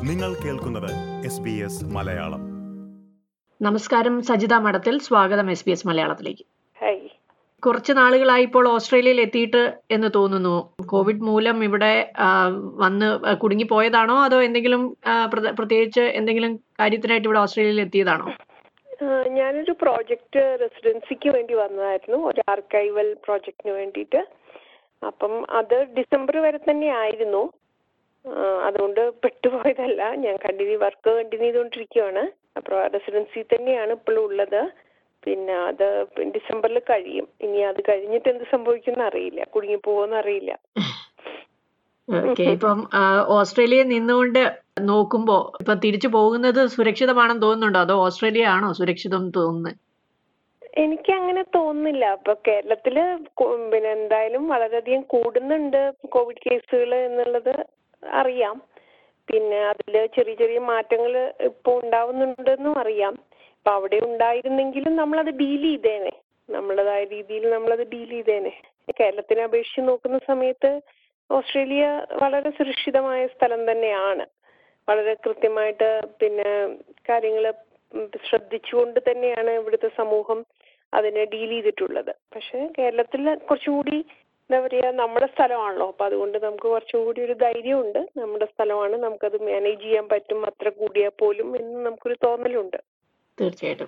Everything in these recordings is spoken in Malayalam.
നിങ്ങൾ കേൾക്കുന്നത് എസ് ബി എസ് മലയാളം നമസ്കാരം സജിത മഠത്തിൽ സ്വാഗതം എസ് ബി എസ് മലയാളത്തിലേക്ക് ഹായ് കുറച്ച് നാളുകളായി ഇപ്പോൾ ഓസ്ട്രേലിയയിൽ എത്തിയിട്ട് എന്ന് തോന്നുന്നു കോവിഡ് മൂലം ഇവിടെ ആ, വന്ന് കുടുങ്ങിപ്പോയതാണോ അതോ എന്തെങ്കിലും ആ, പ്രത- പ്രത്യേകിച്ച് എന്തെങ്കിലും കാര്യത്തിനായിട്ട് ഇവിടെ ഓസ്ട്രേലിയയിൽ എത്തിയതാണോ ആ, ഞാനൊരു പ്രോജക്റ്റ് റെസിഡൻസിക്ക് വേണ്ടി വന്നതായിരുന്നു ഒരു ആർക്കൈവൽ പ്രോജക്റ്റിന് വേണ്ടിയിട്ട് അപ്പം അത് ഡിസംബർ വരെ തന്നെ ആയിരുന്നു ആ, അതുകൊണ്ട് പെട്ടുപോയതല്ല ഞാൻ കണ്ടിന്യൂ വർക്ക് കണ്ടിന്യൂ ചെയ്തുകൊണ്ടിരിക്കുകയാണ് അപ്പോൾ റെസിഡൻസി തന്നെയാണ് ഇപ്പോഴും ഉള്ളത് പിന്നെ അത് ഡിസംബറിൽ കഴിയും ഇനി അത് കഴിഞ്ഞിട്ട് എന്ത് സംഭവിക്കും അറിയില്ല കുടുങ്ങി പോകുമെന്ന് അറിയില്ല ഓക്കെ ഇപ്പം ആ, ഓസ്ട്രേലിയയിൽ നിന്നുകൊണ്ട് നോക്കുമ്പോ ഇപ്പൊ തിരിച്ചു പോകുന്നത് സുരക്ഷിതമാണെന്ന് തോന്നുന്നുണ്ടോ അതോ ഓസ്ട്രേലിയ ആണോ സുരക്ഷിതം തോന്നുന്നത് എനിക്ക് അങ്ങനെ തോന്നുന്നില്ല ഇപ്പൊ കേരളത്തില് കു- പിന്നെ എന്തായാലും വളരെയധികം കൂടുന്നുണ്ട് കോവിഡ് കേസുകൾ എന്നുള്ളത് അറിയാം പിന്നെ അതില് ചെറിയ ചെറിയ മാറ്റങ്ങൾ ഇപ്പൊ ഉണ്ടാവുന്നുണ്ടെന്നും അറിയാം അപ്പൊ അവിടെ ഉണ്ടായിരുന്നെങ്കിലും നമ്മളത് ഡീൽ ചെയ്തേനെ നമ്മളതായ രീതിയിൽ നമ്മളത് ഡീൽ ചെയ്തേനെ കേരളത്തിനെ അപേക്ഷിച്ച് നോക്കുന്ന സമയത്ത് ഓസ്ട്രേലിയ വളരെ സുരക്ഷിതമായ സ്ഥലം തന്നെയാണ് വളരെ കൃത്യമായിട്ട് പിന്നെ കാര്യങ്ങൾ ശ്രദ്ധിച്ചുകൊണ്ട് തന്നെയാണ് ഇവിടുത്തെ സമൂഹം അതിനെ ഡീൽ ചെയ്തിട്ടുള്ളത് പക്ഷെ കേരളത്തിൽ കുറച്ചും കൂടി എന്താ പറയാ നമ്മുടെ സ്ഥലമാണല്ലോ അപ്പൊ അതുകൊണ്ട് നമുക്ക് കുറച്ചും കൂടി ഒരു ധൈര്യമുണ്ട് നമ്മുടെ സ്ഥലമാണ് നമുക്കത് മാനേജ് ചെയ്യാൻ പറ്റും അത്ര കൂടിയാൽ പോലും എന്ന് നമുക്കൊരു തോന്നലുണ്ട് തീർച്ചയായിട്ടും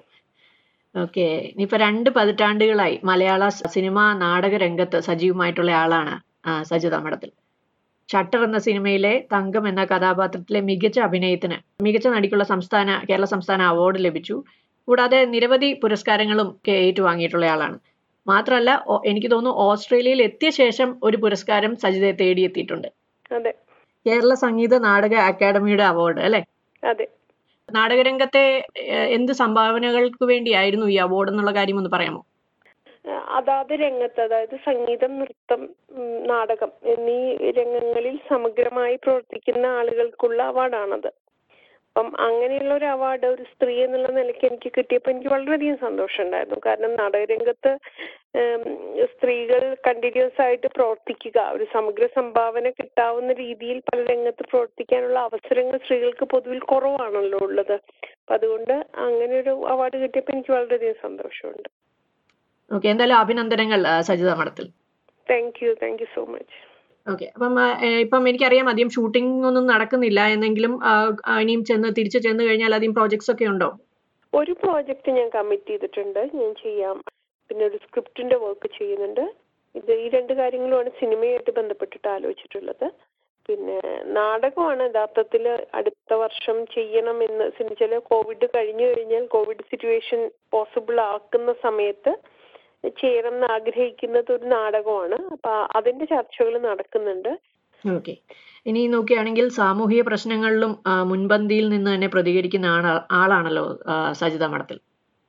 ഓക്കെ ഇനിയിപ്പോ രണ്ട് പതിറ്റാണ്ടുകളായി മലയാള സ- സിനിമ നാടക രംഗത്ത് സജീവമായിട്ടുള്ള ആളാണ് ആ, സജിത മഠത്തിൽ ഷട്ടർ എന്ന സിനിമയിലെ തങ്കം എന്ന കഥാപാത്രത്തിലെ മികച്ച അഭിനയത്തിന് മികച്ച നടിക്കുള്ള സംസ്ഥാന കേരള സംസ്ഥാന അവാർഡ് ലഭിച്ചു കൂടാതെ നിരവധി പുരസ്കാരങ്ങളും ഒക്കെ ഏറ്റുവാങ്ങിയിട്ടുള്ള ആളാണ് മാത്രമല്ല ഓ- എനിക്ക് തോന്നുന്നു ഓസ്ട്രേലിയയിൽ എത്തിയ ശേഷം ഒരു പുരസ്കാരം സജിതയെ തേടിയെത്തിയിട്ടുണ്ട് അതെ കേരള സംഗീത നാടക അക്കാദമിയുടെ അവാർഡ് അല്ലെ അതെ നാടകരംഗത്തെ ഏഹ്, എന്ത് സംഭാവനകൾക്ക് വേണ്ടിയായിരുന്നു ഈ അവാർഡ് എന്നുള്ള കാര്യം ഒന്ന് പറയാമോ അഹ് അതാത് രംഗത്ത് അതായത് സംഗീതം നൃത്തം ഉം, നാടകം എന്നീ രംഗങ്ങളിൽ സമഗ്രമായി പ്രവർത്തിക്കുന്ന ആളുകൾക്കുള്ള അവാർഡാണത് അപ്പം അങ്ങനെയുള്ള ഒരു അവാർഡ് ഒരു സ്ത്രീ എന്നുള്ള നിലയ്ക്ക് എനിക്ക് കിട്ടിയപ്പോൾ എനിക്ക് വളരെയധികം സന്തോഷമുണ്ടായിരുന്നു കാരണം നാടകരംഗത്ത് ഉം, സ്ത്രീകൾ കണ്ടിന്യൂസ് ആയിട്ട് പ്രവർത്തിക്കുക ഒരു സമഗ്ര സംഭാവന കിട്ടാവുന്ന രീതിയിൽ പല രംഗത്ത് പ്രവർത്തിക്കാനുള്ള അവസരങ്ങൾ സ്ത്രീകൾക്ക് പൊതുവിൽ കുറവാണല്ലോ ഉള്ളത് അപ്പൊ അതുകൊണ്ട് അങ്ങനെ ഒരു അവാർഡ് കിട്ടിയപ്പോൾ എനിക്ക് വളരെയധികം സന്തോഷമുണ്ട് ഓക്കെ എന്തായാലും അഭിനന്ദനങ്ങൾ ആ, Sajitha Madathil thank you thank you so much okay അപ്പം ആ, ഏഹ്, ഇപ്പം എനിക്കറിയാം അധികം ഷൂട്ടിംഗ് ഒന്നും നടക്കുന്നില്ല എന്നെങ്കിലും ആ, ആ, ഇനിയും ചെന്ന് തിരിച്ചു ചെന്ന് കഴിഞ്ഞാൽ അധികം പ്രോജക്ട്സ് ഒക്കെ ഉണ്ടോ ഒരു പ്രോജക്റ്റ് ഞാൻ കമ്മിറ്റ് ചെയ്തിട്ടുണ്ട് ഞാൻ ചെയ്യാം പിന്നെ ഒരു സ്ക്രിപ്റ്റിന്റെ വർക്ക് ചെയ്യുന്നുണ്ട് ഇത് ഈ രണ്ട് കാര്യങ്ങളുമാണ് സിനിമയായിട്ട് ബന്ധപ്പെട്ടിട്ട് ആലോചിച്ചിട്ടുള്ളത് പിന്നെ നാടകമാണ് യഥാർത്ഥത്തിൽ അടുത്ത വർഷം ചെയ്യണം എന്ന് ചില കോവിഡ് കഴിഞ്ഞു കഴിഞ്ഞാൽ കോവിഡ് സിറ്റുവേഷൻ പോസിബിൾ ആക്കുന്ന സമയത്ത് ചെയ്യണം എന്ന് ആഗ്രഹിക്കുന്നത് ഒരു നാടകമാണ് അപ്പൊ അതിന്റെ ചർച്ചകൾ നടക്കുന്നുണ്ട് ഓക്കെ ഇനി നോക്കുകയാണെങ്കിൽ സാമൂഹിക പ്രശ്നങ്ങളിലും ആ, മുൻപന്തിയിൽ നിന്ന് തന്നെ പ്രതികരിക്കുന്ന ആളാ ആളാണല്ലോ ആ, സജിത മഠത്തിൽ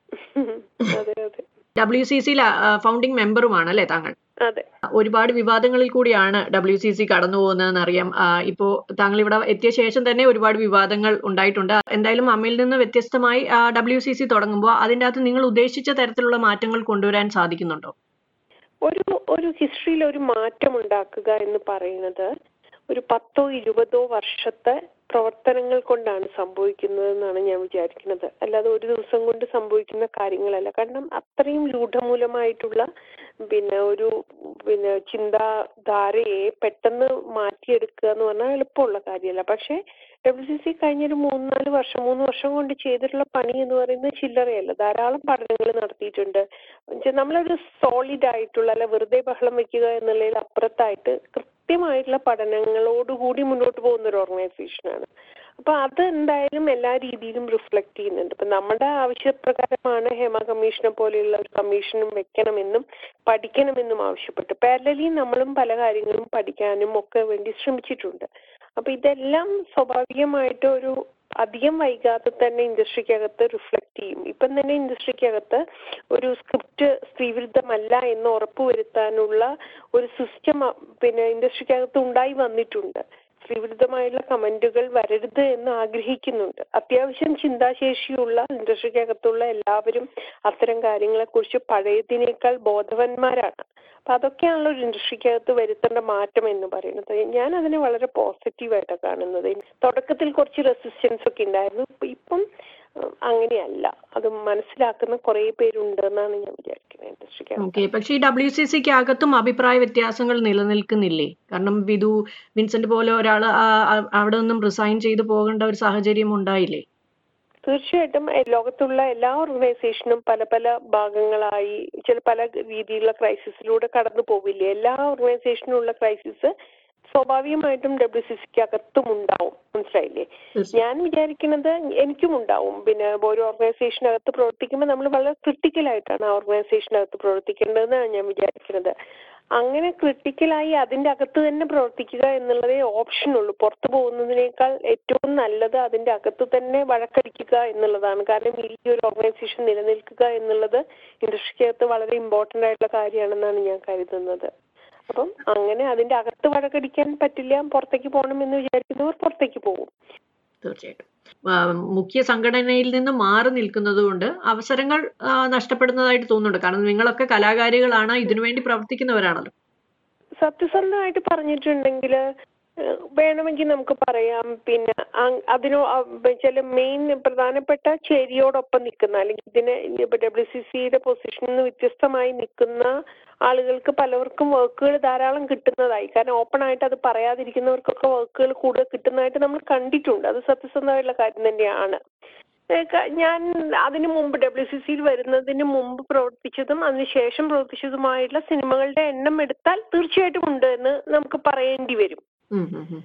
അതെ അതെ ഡബ്ല്യു സി സിയിൽ ഫൗണ്ടിങ് മെമ്പറുമാണ് അല്ലേ താങ്കൾ അതെ ഒരുപാട് വിവാദങ്ങളിൽ കൂടിയാണ് ഡബ്ല്യു സി സി കടന്നു പോകുന്നതെന്ന് അറിയാം ആ, ഇപ്പോ താങ്കൾ ഇവിടെ എത്തിയ ശേഷം തന്നെ ഒരുപാട് വിവാദങ്ങൾ ഉണ്ടായിട്ടുണ്ട് എന്തായാലും അമ്മയിൽ നിന്ന് വ്യത്യസ്തമായി ഡബ്ല്യു സി സി തുടങ്ങുമ്പോൾ അതിൻ്റെ അകത്ത് നിങ്ങൾ ഉദ്ദേശിച്ച തരത്തിലുള്ള മാറ്റങ്ങൾ കൊണ്ടുവരാൻ സാധിക്കുന്നുണ്ടോ ഒരു ഒരു ഹിസ്റ്ററിയിൽ ഒരു മാറ്റം ഉണ്ടാക്കുക എന്ന് പറയുന്നത് ഒരു പത്തോ ഇരുപതോ വർഷത്തെ പ്രവർത്തനങ്ങൾ കൊണ്ടാണ് സംഭവിക്കുന്നത് എന്നാണ് ഞാൻ വിചാരിക്കുന്നത് അല്ലാതെ ഒരു ദിവസം കൊണ്ട് സംഭവിക്കുന്ന കാര്യങ്ങളല്ല കാരണം അത്രയും രൂഢമൂലമായിട്ടുള്ള പിന്നെ ഒരു പിന്നെ ചിന്താധാരയെ പെട്ടെന്ന് മാറ്റിയെടുക്കുക എന്ന് പറഞ്ഞാൽ എളുപ്പമുള്ള കാര്യമല്ല പക്ഷേ ഡബ്ല്യു സി സി കഴിഞ്ഞൊരു മൂന്നാല് വർഷം മൂന്ന് വർഷം കൊണ്ട് ചെയ്തിട്ടുള്ള പണി എന്ന് പറയുന്നത് ചില്ലറയല്ല ധാരാളം പഠനങ്ങൾ നടത്തിയിട്ടുണ്ട് എന്നുവെച്ചാൽ നമ്മളൊരു സോളിഡ് ആയിട്ടുള്ള അല്ല വെറുതെ ബഹളം വെക്കുക എന്നുള്ളതിൽ അപ്പുറത്തായിട്ട് കൃത്യമായിട്ടുള്ള പഠനങ്ങളോടുകൂടി മുന്നോട്ട് പോകുന്ന ഒരു ഓർഗനൈസേഷനാണ് അപ്പൊ അത് എന്തായാലും എല്ലാ രീതിയിലും റിഫ്ലക്ട് ചെയ്യുന്നുണ്ട് ഇപ്പൊ നമ്മുടെ ആവശ്യപ്രകാരമാണ് ഹേമ കമ്മീഷനെ പോലെയുള്ള ഒരു കമ്മീഷനും വെക്കണമെന്നും പഠിക്കണമെന്നും ആവശ്യപ്പെട്ടു പാരലലി നമ്മളും പല കാര്യങ്ങളും പഠിക്കാനും ഒക്കെ വേണ്ടി ശ്രമിച്ചിട്ടുണ്ട് അപ്പൊ ഇതെല്ലാം സ്വാഭാവികമായിട്ട് ഒരു അധികം വൈകാതെ തന്നെ ഇൻഡസ്ട്രിക്കകത്ത് റിഫ്ലക്ട് ചെയ്യും ഇപ്പം തന്നെ ഇൻഡസ്ട്രിക്കകത്ത് ഒരു സ്ക്രിപ്റ്റ് സ്ത്രീവിരുദ്ധമല്ല എന്ന് ഉറപ്പുവരുത്താനുള്ള ഒരു സിസ്റ്റം പിന്നെ ഇൻഡസ്ട്രിക്കകത്ത് ഉണ്ടായി വന്നിട്ടുണ്ട് സ്ത്രീവിരുദ്ധമായുള്ള കമന്റുകൾ വരരുത് എന്ന് ആഗ്രഹിക്കുന്നുണ്ട് അത്യാവശ്യം ചിന്താശേഷിയുള്ള ഇൻഡസ്ട്രിക്കകത്തുള്ള എല്ലാവരും അത്തരം കാര്യങ്ങളെക്കുറിച്ച് പഴയതിനേക്കാൾ ബോധവാന്മാരാണ് അപ്പൊ അതൊക്കെയാണല്ലോ ഒരു ഇൻഡസ്ട്രിക്കകത്ത് വരുത്തേണ്ട മാറ്റം എന്ന് പറയുന്നത് ഞാൻ അതിനെ വളരെ പോസിറ്റീവായിട്ടാണ് കാണുന്നത് തുടക്കത്തിൽ കുറച്ച് റെസിസ്റ്റൻസ് ഒക്കെ ഉണ്ടായിരുന്നു ഇപ്പൊ ഇപ്പം ഉം, അങ്ങനെയല്ല അത് മനസ്സിലാക്കുന്ന കുറെ പേരുണ്ട് എന്നാണ് ഞാൻ വിചാരിക്കുന്നത് ഇൻഡസ്ട്രിക്കകത്ത് ഓക്കെ പക്ഷേ ഈ ഡബ്ല്യു സി സിക്ക് അകത്തും അഭിപ്രായ വ്യത്യാസങ്ങൾ നിലനിൽക്കുന്നില്ലേ കാരണം വിധു വിൻസെന്റ് പോലെ ഒരാൾ അവിടെ നിന്നും റിസൈൻ ചെയ്തു പോകേണ്ട ഒരു സാഹചര്യം ഉണ്ടായില്ലേ തീർച്ചയായിട്ടും എ- ലോകത്തുള്ള എല്ലാ ഓർഗനൈസേഷനും പല പല ഭാഗങ്ങളായി ചില പല രീതിയിലുള്ള ക്രൈസിസിലൂടെ കടന്നു പോവില്ലേ എല്ലാ ഓർഗനൈസേഷനും ഉള്ള ക്രൈസിസ് സ്വാഭാവികമായിട്ടും ഡബ്ല്യു സി സിക്ക് അകത്തും ഉണ്ടാവും മനസ്സിലായില്ലേ തീർച്ചയായും. ഞാൻ വിചാരിക്കുന്നത് എനിക്കും ഉണ്ടാവും പിന്നെ ഒരു ഓർഗനൈസേഷനകത്ത് പ്രവർത്തിക്കുമ്പോൾ നമ്മൾ വളരെ ക്രിട്ടിക്കൽ ആയിട്ടാണ് ആ ഓർഗനൈസേഷനകത്ത് പ്രവർത്തിക്കേണ്ടതെന്നാണ് ഞാൻ വിചാരിക്കുന്നത് അങ്ങനെ ക്രിട്ടിക്കലായി അതിന്റെ അകത്ത് തന്നെ പ്രവർത്തിക്കുക എന്നുള്ളതേ ഓപ്ഷൻ ഉള്ളൂ പുറത്തു പോകുന്നതിനേക്കാൾ ഏറ്റവും നല്ലത് അതിന്റെ അകത്ത് തന്നെ വഴക്കടിക്കുക എന്നുള്ളതാണ് കാരണം ഈ ഒരു ഓർഗനൈസേഷൻ നിലനിൽക്കുക എന്നുള്ളത് ഇൻഡസ്ട്രിക്കകത്ത് വളരെ ഇമ്പോർട്ടന്റ് ആയിട്ടുള്ള കാര്യമാണെന്നാണ് ഞാൻ കരുതുന്നത് അപ്പം അങ്ങനെ അതിന്റെ അകത്ത് വഴക്കടിക്കാൻ പറ്റില്ല പുറത്തേക്ക് പോകണം എന്ന് വിചാരിക്കുന്നവർ പുറത്തേക്ക് പോകും തീർച്ചയായിട്ടും ആ, മുഖ്യ സംഘടനയിൽ നിന്ന് മാറി നിൽക്കുന്നത് കൊണ്ട് അവസരങ്ങൾ ആ, നഷ്ടപ്പെടുന്നതായിട്ട് തോന്നുന്നുണ്ട് കാരണം നിങ്ങളൊക്കെ കലാകാരികളാണ് ഇതിനുവേണ്ടി പ്രവർത്തിക്കുന്നവരാണല്ലോ സത്യസന്ധമായിട്ട് പറഞ്ഞിട്ടുണ്ടെങ്കിൽ വേണമെങ്കിൽ നമുക്ക് പറയാം പിന്നെ അ- അതിനോ അ- ചില മെയിൻ പ്രധാനപ്പെട്ട ചേരിയോടൊപ്പം നിൽക്കുന്ന അല്ലെങ്കിൽ ഇതിനെ ഡബ്ല്യു സി സിയുടെ പൊസിഷനിൽ നിന്ന് വ്യത്യസ്തമായി നിൽക്കുന്ന ആളുകൾക്ക് പലവർക്കും വർക്കുകൾ ധാരാളം കിട്ടുന്നതായി കാരണം ഓപ്പൺ ആയിട്ട് അത് പറയാതിരിക്കുന്നവർക്കൊക്കെ വർക്കുകൾ കൂടുതൽ കിട്ടുന്നതായിട്ട് നമ്മൾ കണ്ടിട്ടുണ്ട് അത് സത്യസന്ധമായിട്ടുള്ള കാര്യം തന്നെയാണ് ഏ, ക- ഞാൻ അതിനു മുമ്പ് ഡബ്ല്യു സി സിയിൽ വരുന്നതിന് മുമ്പ് പ്രവർത്തിച്ചതും അതിനുശേഷം പ്രവർത്തിച്ചതുമായിട്ടുള്ള സിനിമകളുടെ എണ്ണം എടുത്താൽ തീർച്ചയായിട്ടും ഉണ്ട് എന്ന് നമുക്ക് പറയേണ്ടി വരും ഉം ഉം ഉം.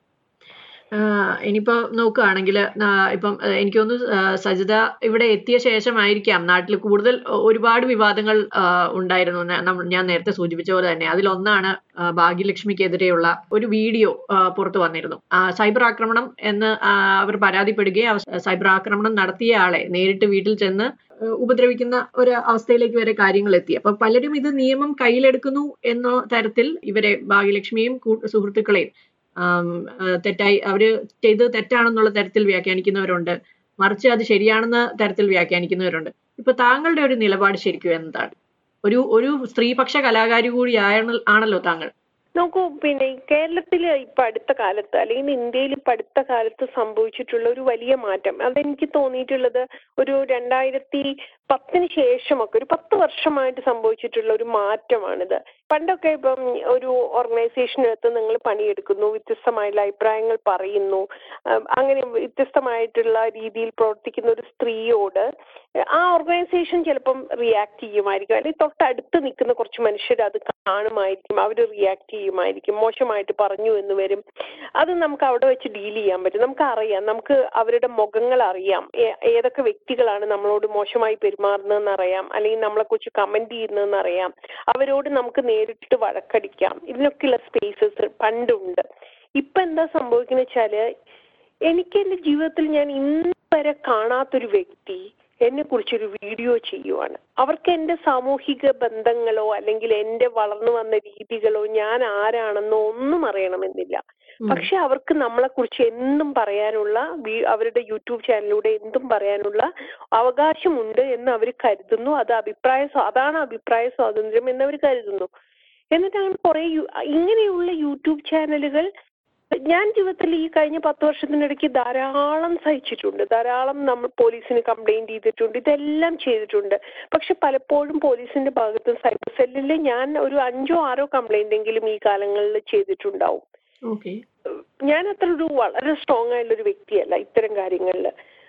ആ, ഇനിയിപ്പോ നോക്കുകയാണെങ്കിൽ ഇപ്പം ആ, എനിക്ക് തോന്നുന്നു ആ, സജിത ഇവിടെ എത്തിയ ശേഷമായിരിക്കാം നാട്ടിൽ കൂടുതൽ ഒരുപാട് വിവാദങ്ങൾ ആ, ഉണ്ടായിരുന്നു ന- നമ്മ- ഞാൻ നേരത്തെ സൂചിപ്പിച്ച പോലെ തന്നെ അതിലൊന്നാണ് ആ, ഭാഗ്യലക്ഷ്മിക്കെതിരെയുള്ള ഒരു വീഡിയോ ആ, പുറത്തു വന്നിരുന്നു ആ, സൈബർ ആക്രമണം എന്ന് ആ, അവർ പരാതിപ്പെടുകയും അവ- സൈബർ ആക്രമണം നടത്തിയ ആളെ നേരിട്ട് വീട്ടിൽ ചെന്ന് ഏഹ് ഉപദ്രവിക്കുന്ന ഒരു അവസ്ഥയിലേക്ക് വരെ കാര്യങ്ങൾ എത്തി അപ്പൊ പലരും ഇത് നിയമം കയ്യിലെടുക്കുന്നു എന്ന തരത്തിൽ ഇവരെ ഭാഗ്യലക്ഷ്മിയും കൂ- സുഹൃത്തുക്കളെയും ആം, ആ, തെറ്റായി അവര് ചെയ്തത് തെറ്റാണെന്നുള്ള തരത്തിൽ വ്യാഖ്യാനിക്കുന്നവരുണ്ട് മറിച്ച് അത് ശരിയാണെന്ന തരത്തിൽ വ്യാഖ്യാനിക്കുന്നവരുണ്ട് ഇപ്പൊ താങ്കളുടെ ഒരു നിലപാട് ശരിക്കും എന്താണ് ഒരു ഒരു സ്ത്രീപക്ഷ കലാകാരി കൂടി ആണല്ലോ താങ്കൾ നോക്കൂ പിന്നെ ഈ കേരളത്തിൽ ഇപ്പൊ അടുത്ത കാലത്ത് അല്ലെങ്കിൽ ഇന്ത്യയിൽ ഇപ്പൊ അടുത്ത കാലത്ത് സംഭവിച്ചിട്ടുള്ള ഒരു വലിയ മാറ്റം അതെനിക്ക് തോന്നിയിട്ടുള്ളത് ഒരു രണ്ടായിരത്തി പത്തിന് ശേഷമൊക്കെ ഒരു പത്ത് വർഷമായിട്ട് സംഭവിച്ചിട്ടുള്ള ഒരു മാറ്റമാണിത് പണ്ടൊക്കെ ഇപ്പം ഒരു ഓർഗനൈസേഷനകത്ത് നിങ്ങൾ പണിയെടുക്കുന്നു വ്യത്യസ്തമായിട്ടുള്ള അഭിപ്രായങ്ങൾ പറയുന്നു ആഹ് അങ്ങനെ വ്യത്യസ്തമായിട്ടുള്ള രീതിയിൽ പ്രവർത്തിക്കുന്ന ഒരു സ്ത്രീയോട് ആ ഓർഗനൈസേഷൻ ചിലപ്പം റിയാക്ട് ചെയ്യുമായിരിക്കും അല്ലെങ്കിൽ തൊട്ടടുത്ത് നിൽക്കുന്ന കുറച്ച് മനുഷ്യർ അത് കാണുമായിരിക്കും അവർ റിയാക്ട് ചെയ്യുമായിരിക്കും മോശമായിട്ട് പറഞ്ഞു എന്ന് വരും അത് നമുക്ക് അവിടെ വെച്ച് ഡീൽ ചെയ്യാൻ പറ്റും നമുക്ക് അറിയാം നമുക്ക് അവരുടെ മുഖങ്ങൾ അറിയാം ഏ- ഏതൊക്കെ വ്യക്തികളാണ് നമ്മളോട് മോശമായി പെരുമാറുന്നതെന്ന് അറിയാം അല്ലെങ്കിൽ നമ്മളെ കുറിച്ച് കമന്റ് ചെയ്യുന്നതെന്ന് അറിയാം അവരോട് നമുക്ക് നേരിട്ട് വഴക്കടിക്കാം ഇതിനൊക്കെയുള്ള സ്പേസസ് പണ്ടുണ്ട് ഇപ്പൊ എന്താ സംഭവിക്കുന്ന വെച്ചാല് എനിക്ക് എന്റെ ജീവിതത്തിൽ ഞാൻ ഇന്ന് വരെ കാണാത്തൊരു വ്യക്തി എന്നെ കുറിച്ചൊരു വീഡിയോ ചെയ്യുവാണ് അവർക്ക് എന്റെ സാമൂഹിക ബന്ധങ്ങളോ അല്ലെങ്കിൽ എന്റെ വളർന്നു വന്ന രീതികളോ ഞാൻ ആരാണെന്നോ ഒന്നും അറിയണമെന്നില്ല ഉം. പക്ഷെ അവർക്ക് നമ്മളെ കുറിച്ച് എന്തും പറയാനുള്ള വീ- അവരുടെ യൂട്യൂബ് ചാനലിലൂടെ എന്തും പറയാനുള്ള അവകാശമുണ്ട് എന്ന് അവർ കരുതുന്നു അത് അഭിപ്രായ സ്വാ- അതാണ് അഭിപ്രായ സ്വാതന്ത്ര്യം എന്ന് അവർ കരുതുന്നു എന്നിട്ടാണ് കുറെ യു- ഇങ്ങനെയുള്ള യൂട്യൂബ് ചാനലുകൾ ഞാൻ ജീവിതത്തിൽ ഈ കഴിഞ്ഞ പത്ത് വർഷത്തിനിടയ്ക്ക് ധാരാളം സഹിച്ചിട്ടുണ്ട് ധാരാളം നമ്മൾ പോലീസിന് കംപ്ലൈന്റ് ചെയ്തിട്ടുണ്ട് ഇതെല്ലാം ചെയ്തിട്ടുണ്ട് പക്ഷെ പലപ്പോഴും പോലീസിന്റെ ഭാഗത്ത് സൈബർ സെല്ലിൽ ഞാൻ ഒരു അഞ്ചോ ആറോ കംപ്ലൈന്റ് എങ്കിലും ഈ കാലങ്ങളിൽ ചെയ്തിട്ടുണ്ടാവും ഓക്കെ ഞാൻ അത്ര ഒരു വളരെ സ്ട്രോങ് ആയിട്ടുള്ള ഒരു വ്യക്തിയല്ല ഇത്തരം കാര്യങ്ങളിൽ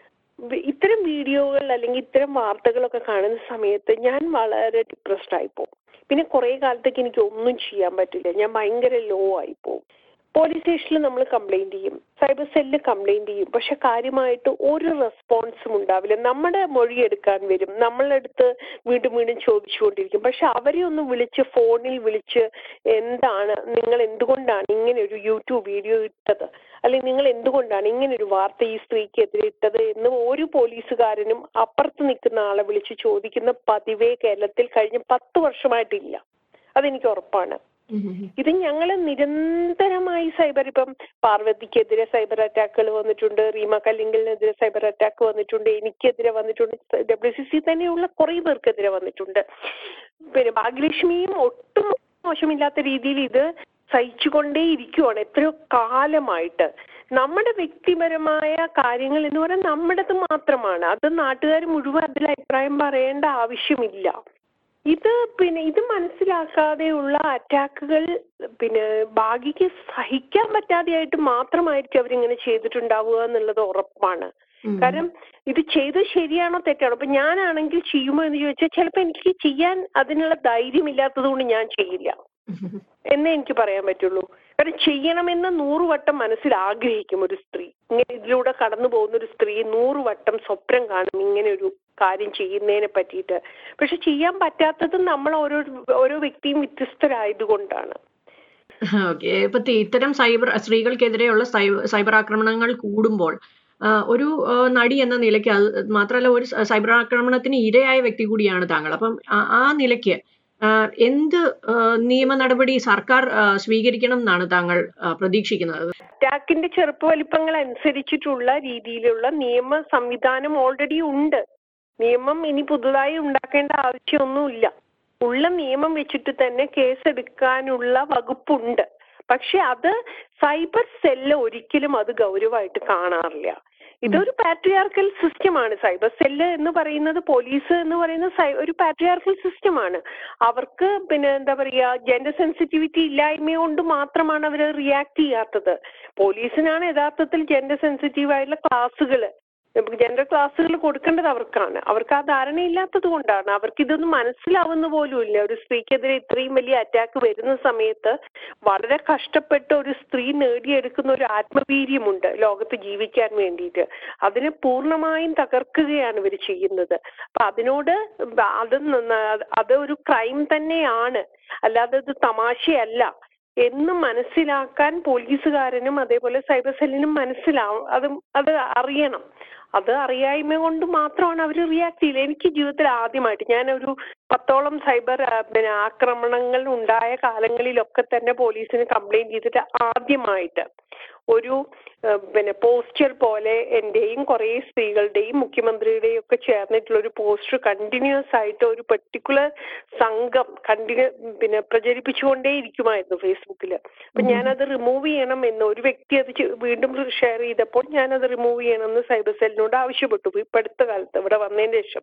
ഇത്തരം വീഡിയോകൾ അല്ലെങ്കിൽ ഇത്തരം വാർത്തകളൊക്കെ കാണുന്ന സമയത്ത് ഞാൻ വളരെ ഡിപ്രസ്ഡ് ആയി പോകും പിന്നെ കുറെ കാലത്തേക്ക് എനിക്ക് ഒന്നും ചെയ്യാൻ പറ്റില്ല ഞാൻ ഭയങ്കര ലോ ആയി പോകും പോലീസ് സ്റ്റേഷനിൽ നമ്മൾ കംപ്ലൈന്റ് ചെയ്യും സൈബർ സെല്ലിൽ കംപ്ലൈന്റ് ചെയ്യും പക്ഷെ കാര്യമായിട്ട് ഒരു റെസ്പോൺസും ഉണ്ടാവില്ല നമ്മുടെ മൊഴി എടുക്കാൻ വരും നമ്മളുടെ അടുത്ത് വീണ്ടും വീണ്ടും ചോദിച്ചുകൊണ്ടിരിക്കും പക്ഷെ അവരെ ഒന്ന് വിളിച്ച് ഫോണിൽ വിളിച്ച് എന്താണ് നിങ്ങൾ എന്തുകൊണ്ടാണ് ഇങ്ങനെ ഒരു യൂട്യൂബ് വീഡിയോ ഇട്ടത് അല്ലെങ്കിൽ നിങ്ങൾ എന്തുകൊണ്ടാണ് ഇങ്ങനെ ഒരു വാർത്ത ഈ സ്ത്രീക്കെതിരെ ഇട്ടത് എന്ന് ഒരു പോലീസുകാരനും അപ്പുറത്ത് നിൽക്കുന്ന ആളെ വിളിച്ച് ചോദിക്കുന്ന പതിവേ കേരളത്തിൽ കഴിഞ്ഞ പത്ത് വർഷമായിട്ടില്ല അതെനിക്ക് ഉറപ്പാണ് ഉം, ഉം, ഉം. ഇത് ഞങ്ങൾ നിരന്തരമായി സൈബർ ഇപ്പം പാർവതിക്കെതിരെ സൈബർ അറ്റാക്കുകൾ വന്നിട്ടുണ്ട് റീമ കല്ലിങ്കലിനെതിരെ സൈബർ അറ്റാക്ക് വന്നിട്ടുണ്ട് എനിക്കെതിരെ വന്നിട്ടുണ്ട് ഡബ്ല്യു സി സി തന്നെയുള്ള കുറെ പേർക്കെതിരെ വന്നിട്ടുണ്ട് പിന്നെ ഭാഗ്യലക്ഷ്മിയും ഒട്ടും മോശമില്ലാത്ത രീതിയിൽ ഇത് സഹിച്ചുകൊണ്ടേ ഇരിക്കുവാണ് എത്രയോ കാലമായിട്ട് നമ്മുടെ വ്യക്തിപരമായ കാര്യങ്ങൾ എന്ന് പറയാൻ നമ്മുടേത് മാത്രമാണ് അത് നാട്ടുകാർ മുഴുവൻ അതിൽ അഭിപ്രായം പറയേണ്ട ആവശ്യമില്ല ഇത് പിന്നെ ഇത് മനസ്സിലാക്കാതെയുള്ള അറ്റാക്കുകൾ പിന്നെ ഭാഗ്യക്ക് സഹിക്കാൻ പറ്റാതെയായിട്ട് മാത്രമായിരിക്കും അവരിങ്ങനെ ചെയ്തിട്ടുണ്ടാവുക എന്നുള്ളത് ഉറപ്പാണ് ഉം. കാരണം ഇത് ചെയ്തത് ശരിയാണോ തെറ്റാണോ അപ്പൊ ഞാനാണെങ്കിൽ ചെയ്യുമോ എന്ന് ചോദിച്ചാൽ ചിലപ്പോ എനിക്ക് ചെയ്യാൻ അതിനുള്ള ധൈര്യമില്ലാത്തത് കൊണ്ട് ഞാൻ ചെയ്യില്ല എന്നേ എനിക്ക് പറയാൻ പറ്റുള്ളൂ കാരണം ചെയ്യണമെന്ന് നൂറ് വട്ടം മനസ്സിൽ ആഗ്രഹിക്കും ഒരു സ്ത്രീ ഇങ്ങനെ ഇതിലൂടെ കടന്നു പോകുന്ന ഒരു സ്ത്രീ നൂറ് വട്ടം സ്വപ്നം കാണും ഇങ്ങനെ ഒരു കാര്യം ചെയ്യുന്നതിനെ പറ്റിയിട്ട് പക്ഷെ ചെയ്യാൻ പറ്റാത്തത് നമ്മൾ ഓരോ ഓരോ വ്യക്തിയും വ്യത്യസ്തരായതുകൊണ്ടാണ് ഓക്കെ ഇപ്പൊ തി- ഇത്തരം സൈബർ സ്ത്രീകൾക്കെതിരെയുള്ള സൈബ- സൈബർ ആക്രമണങ്ങൾ കൂടുമ്പോൾ ആ, ഒരു ആ, നടി എന്ന നിലയ്ക്ക് അത് മാത്രമല്ല ഒരു സ- സൈബർ ആക്രമണത്തിന് ഇരയായ വ്യക്തി കൂടിയാണ് താങ്കൾ അപ്പം ആ- ആ നിലയ്ക്ക് ആ, എന്ത് ആ, നിയമ നടപടി സർക്കാർ ആ, സ്വീകരിക്കണം എന്നാണ് താങ്കൾ ആ, പ്രതീക്ഷിക്കുന്നത് അറ്റാക്കിന്റെ ചെറുപ്പ വലിപ്പങ്ങൾ അനുസരിച്ചിട്ടുള്ള രീതിയിലുള്ള നിയമ സംവിധാനം ഓൾറെഡി ഉണ്ട് നിയമം ഇനി പുതുതായി ഉണ്ടാക്കേണ്ട ആവശ്യമൊന്നുമില്ല ഉള്ള നിയമം വെച്ചിട്ട് തന്നെ കേസെടുക്കാനുള്ള വകുപ്പുണ്ട് പക്ഷെ അത് സൈബർ സെല്ല് ഒരിക്കലും അത് ഗൗരവമായിട്ട് കാണാറില്ല ഇതൊരു പാട്രിയാർക്കൽ സിസ്റ്റമാണ് സൈബർ സെല്ല് എന്ന് പറയുന്നത് പോലീസ് എന്ന് പറയുന്നത് സൈ- ഒരു പാട്രിയാർക്കൽ സിസ്റ്റമാണ് അവർക്ക് പിന്നെ എന്താ പറയാ ജെൻഡർ സെൻസിറ്റിവിറ്റി ഇല്ലായ്മ കൊണ്ട് മാത്രമാണ് അവർ റിയാക്ട് ചെയ്യാത്തത് പോലീസിനാണ് യഥാർത്ഥത്തിൽ ജെൻഡർ സെൻസിറ്റീവ് ആയിട്ടുള്ള ക്ലാസ്സുകൾ ജെൻഡർ ക്ലാസ്സുകൾ കൊടുക്കേണ്ടത് അവർക്കാണ് അവർക്ക് ആ ധാരണയില്ലാത്തത് കൊണ്ടാണ് അവർക്ക് ഇതൊന്നും മനസ്സിലാവുന്ന പോലുമില്ല ഒരു സ്ത്രീക്കെതിരെ ഇത്രയും വലിയ അറ്റാക്ക് വരുന്ന സമയത്ത് വളരെ കഷ്ടപ്പെട്ട് ഒരു സ്ത്രീ നേടിയെടുക്കുന്ന ഒരു ആത്മവീര്യമുണ്ട് ലോകത്ത് ജീവിക്കാൻ വേണ്ടിയിട്ട് അതിനെ പൂർണ്ണമായും തകർക്കുകയാണ് ഇവർ ചെയ്യുന്നത് അപ്പൊ അതിനോട് അത് നന്ന- അത് ഒരു ക്രൈം തന്നെയാണ് അല്ലാതെ അത് തമാശയല്ല എന്ന് മനസ്സിലാക്കാൻ പോലീസുകാരനും അതേപോലെ സൈബർ സെല്ലിനും മനസ്സിലാവും അത് അത് അറിയണം അത് അറിയായ്മ കൊണ്ട് മാത്രമാണ് അവർ റിയാക്ട് ചെയ്യില്ല എനിക്ക് ജീവിതത്തിൽ ആദ്യമായിട്ട് ഞാൻ ഒരു പത്തോളം സൈബർ ആ, പിന്നെ ആക്രമണങ്ങൾ ഉണ്ടായ കാലങ്ങളിലൊക്കെ തന്നെ പോലീസിന് കംപ്ലൈന്റ് ചെയ്തിട്ട് ആദ്യമായിട്ട് ഒരു ആ, പിന്നെ പോസ്റ്റർ പോലെ എന്റെയും കുറെ സ്ത്രീകളുടെയും മുഖ്യമന്ത്രിയുടെയും ഒക്കെ ചേർന്നിട്ടുള്ള ഒരു പോസ്റ്റർ കണ്ടിന്യൂസ് ആയിട്ട് ഒരു പെർട്ടിക്കുലർ സംഘം കണ്ടിന്യൂ പിന്നെ പ്രചരിപ്പിച്ചുകൊണ്ടേ ഇരിക്കുമായിരുന്നു ഫേസ്ബുക്കിൽ അപ്പൊ ഞാനത് റിമൂവ് ചെയ്യണം എന്ന് ഒരു വ്യക്തി അത് ചെ- വീണ്ടും ഷെയർ ചെയ്തപ്പോൾ ഞാനത് റിമൂവ് ചെയ്യണമെന്ന് സൈബർ സെല്ലിനോട് ആവശ്യപ്പെട്ടു ഇപ്പൊ അടുത്ത കാലത്ത് ഇവിടെ വന്നതിന് ശേഷം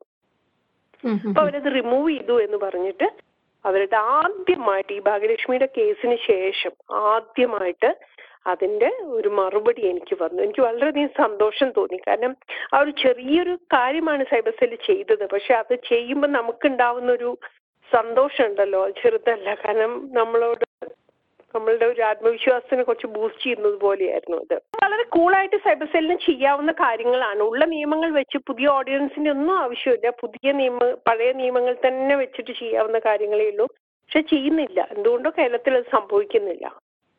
ഉം, ഉം, അപ്പൊ അവരത് റിമൂവ് ചെയ്തു എന്ന് പറഞ്ഞിട്ട് അവരുടെ ആദ്യമായിട്ട് ഈ ഭാഗ്യലക്ഷ്മിയുടെ കേസിന് ശേഷം ആദ്യമായിട്ട് അതിന്റെ ഒരു മറുപടി എനിക്ക് വന്നു എനിക്ക് വളരെയധികം സന്തോഷം തോന്നി കാരണം ആ ഒരു ചെറിയൊരു കാര്യമാണ് സൈബർ സെല്ല് ചെയ്തത് പക്ഷെ അത് ചെയ്യുമ്പോൾ നമുക്കുണ്ടാവുന്ന ഒരു സന്തോഷം ഉണ്ടല്ലോ അത് ചെറുതല്ല കാരണം നമ്മളോട് നമ്മളുടെ ഒരു ആത്മവിശ്വാസത്തിനെ കുറച്ച് ബൂസ്റ്റ് ചെയ്യുന്നത് പോലെയായിരുന്നു അത് വളരെ കൂളായിട്ട് സൈബർ സെല്ലിന് ചെയ്യാവുന്ന കാര്യങ്ങളാണ് ഉള്ള നിയമങ്ങൾ വെച്ച് പുതിയ ഓഡിയൻസിന്റെ ഒന്നും ആവശ്യമില്ല പുതിയ നിയമ പഴയ നിയമങ്ങൾ തന്നെ വെച്ചിട്ട് ചെയ്യാവുന്ന കാര്യങ്ങളേ ഉള്ളൂ പക്ഷെ ചെയ്യുന്നില്ല എന്തുകൊണ്ടോ കേരളത്തിൽ അത് സംഭവിക്കുന്നില്ല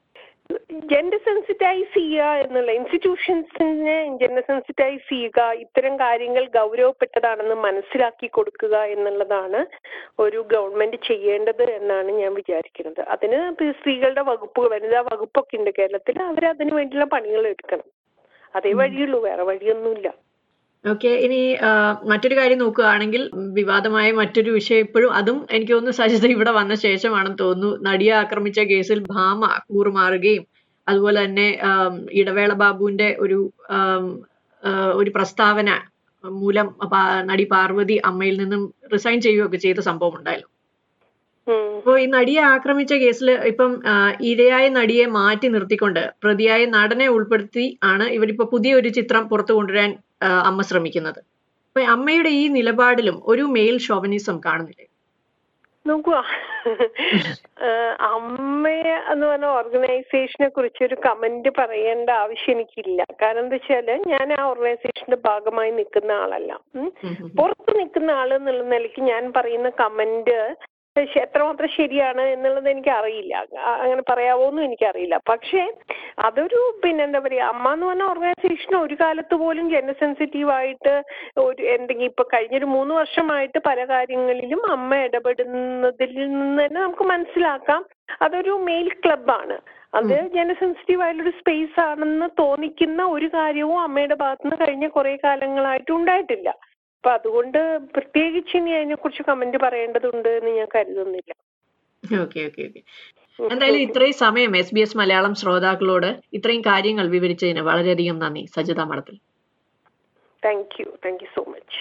ജെൻഡർ സെൻസിറ്റൈസ് ചെയ്യുക എന്നുള്ള ഇൻസ്റ്റിറ്റ്യൂഷൻസിനെ ജെൻഡർ സെൻസിറ്റൈസ് ചെയ്യുക ഇത്തരം കാര്യങ്ങൾ ഗൗരവപ്പെട്ടതാണെന്ന് മനസ്സിലാക്കി കൊടുക്കുക എന്നുള്ളതാണ് ഒരു ഗവൺമെന്റ് ചെയ്യേണ്ടത് എന്നാണ് ഞാൻ വിചാരിക്കുന്നത് അതിന് ഇപ്പൊ സ്ത്രീകളുടെ വകുപ്പ് വനിതാ വകുപ്പൊക്കെ ഉണ്ട് കേരളത്തിൽ അവർ അതിനു വേണ്ടിയുള്ള പണികൾ എടുക്കണം അതേ വഴിയുള്ളൂ വേറെ വഴിയൊന്നുമില്ല ഓക്കെ ഇനി ആ, മറ്റൊരു കാര്യം നോക്കുകയാണെങ്കിൽ വിവാദമായ മറ്റൊരു വിഷയം ഇപ്പോഴും അതും എനിക്ക് തോന്നുന്നു സജിത ഇവിടെ വന്ന ശേഷമാണെന്ന് തോന്നുന്നു നടിയെ ആക്രമിച്ച കേസിൽ ഭാമ കൂറുമാറുകയും അതുപോലെ തന്നെ ആം, ഇടവേള ബാബുവിന്റെ ഒരു ആം, ആ, ഒരു പ്രസ്താവന മൂലം പാ- നടി പാർവതി അമ്മയിൽ നിന്നും റിസൈൻ ചെയ്യുകയൊക്കെ ചെയ്ത സംഭവം ഉണ്ടായല്ലോ ഉം. അപ്പോൾ ഈ നടിയെ ആക്രമിച്ച കേസിൽ ഇപ്പം ആ, ഇരയായ നടിയെ മാറ്റി നിർത്തിക്കൊണ്ട് പ്രതിയായ നടനെ ഉൾപ്പെടുത്തി ആണ് ഇവരിപ്പോ പുതിയൊരു ചിത്രം പുറത്തു കൊണ്ടുവരാൻ ആ, അമ്മ ശ്രമിക്കുന്നത് അപ്പൊ അമ്മയുടെ ഈ നിലപാടിലും ഒരു മെയിൽ ഷോവനിസം കാണുന്നില്ലേ നോക്കുക അമ്മയെ എന്ന് പറഞ്ഞ ഓർഗനൈസേഷനെ കുറിച്ച് ഒരു കമന്റ് പറയേണ്ട ആവശ്യം എനിക്കില്ല കാരണം എന്താ വെച്ചാല് ഞാൻ ആ ഓർഗനൈസേഷന്റെ ഭാഗമായി നിൽക്കുന്ന ആളല്ല ഉം. ഉം ഉം ഉം. പുറത്ത് നിൽക്കുന്ന ആള് എന്നുള്ള നിലയ്ക്ക് ഞാൻ പറയുന്ന കമന്റ് ശ- എത്രമാത്രം ശരിയാണ് എന്നുള്ളത് എനിക്ക് അറിയില്ല ആ, അങ്ങനെ പറയാവോന്നും എനിക്കറിയില്ല പക്ഷേ അതൊരു പിന്നെ എന്താ പറയാ അമ്മ എന്ന് പറഞ്ഞ ഓർഗനൈസേഷൻ ഒരു കാലത്ത് പോലും ജനസെൻസിറ്റീവ് ആയിട്ട് ഒരു എന്തെങ്കിലും ഇപ്പൊ കഴിഞ്ഞൊരു മൂന്ന് വർഷമായിട്ട് പല കാര്യങ്ങളിലും അമ്മ ഇടപെടുന്നതിൽ നിന്ന് തന്നെ നമുക്ക് മനസ്സിലാക്കാം അതൊരു മെയിൽ ക്ലബാണ് അത് ജനസെൻസിറ്റീവ് ആയിട്ടുള്ള സ്പേസ് ആണെന്ന് തോന്നിക്കുന്ന ഒരു കാര്യവും അമ്മയുടെ ഭാഗത്തുനിന്ന് കഴിഞ്ഞ കുറെ കാലങ്ങളായിട്ട് ഉണ്ടായിട്ടില്ല അപ്പൊ അതുകൊണ്ട് പ്രത്യേകിച്ച് ഇനി അതിനെക്കുറിച്ച് കമന്റ് പറയേണ്ടതുണ്ട് എന്ന് ഞാൻ കരുതുന്നില്ല ഓക്കെ ഓക്കെ ഓക്കെ എന്തായാലും ഇത്രയും സമയം എസ് ബി എസ് മലയാളം ശ്രോതാക്കളോട് ഇത്രയും കാര്യങ്ങൾ വിവരിച്ചതിന് വളരെയധികം നന്ദി Sajitha Madathil thank you thank you so much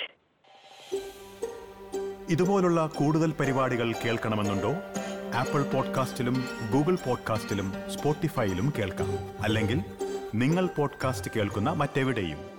ഇതുപോലുള്ള കൂടുതൽ പരിപാടികൾ കേൾക്കണമെന്നുണ്ടോ ആപ്പിൾ പോഡ്കാസ്റ്റിലും ഗൂഗിൾ പോഡ്കാസ്റ്റിലും സ്പോട്ടിഫൈയിലും കേൾക്കാം അല്ലെങ്കിൽ നിങ്ങൾ പോഡ്കാസ്റ്റ് കേൾക്കുന്ന മറ്റെവിടെയും